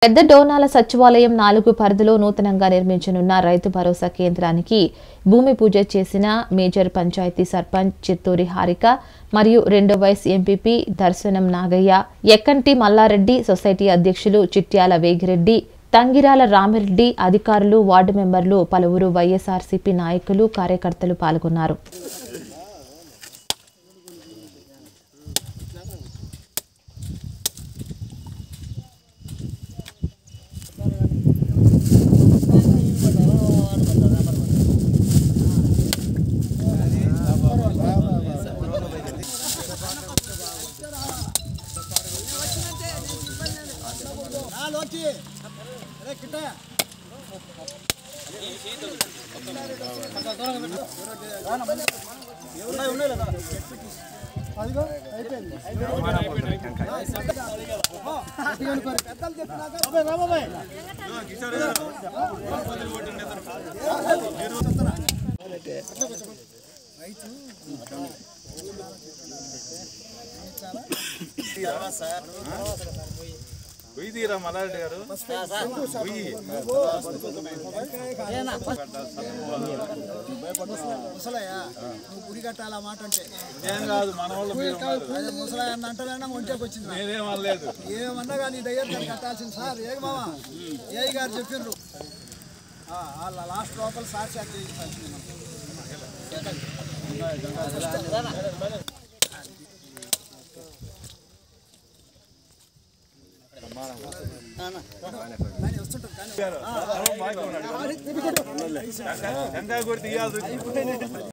పెద్ద డోనాల సచివాలయం నాలుగు పరిధిలో నూతనంగా నిర్మించనున్న రైతు భరోసా కేంద్రానికి భూమి పూజ చేసిన మేజర్ పంచాయతీ సర్పంచ్ చిత్తూరి హారిక మరియు రెండో వైస్ ఎంపీపీ దర్శనం నాగయ్య ఎక్కంటి మల్లారెడ్డి సొసైటీ అధ్యక్షులు చిట్యాల వేగిరెడ్డి తంగిరాల రామిరెడ్డి అధికారులు వార్డు మెంబర్లు పలువురు వైఎస్ఆర్సీపీ నాయకులు కార్యకర్తలు పాల్గొన్నారు పొయ్యి తీరా మల్లారెడ్డి గారు పొయ్యి ముసలయ్యా నువ్వు గుడి కట్టాలి ఆ మాట అంటే ఏం కాదు మన వాళ్ళు మీరు ఉన్నారు. అదే ముసలయ్య అన్న అంటలేనా ఒంటేకి వచ్చింది నాకు. నేనేం అనలేదు ఏమన్నా కానీ దగ్గర నేను కట్టాల్సింది సార్ ఏ మామ ఏ గారు చెప్పిండ్రు ఆ, వాళ్ళ లాస్ట్ లోపల సాక్షాత్ చేయించాల్సింది మనం. కానీ వస్తుంటుంది కానీ టెంకాయ కొడితే ఇవ్వాలి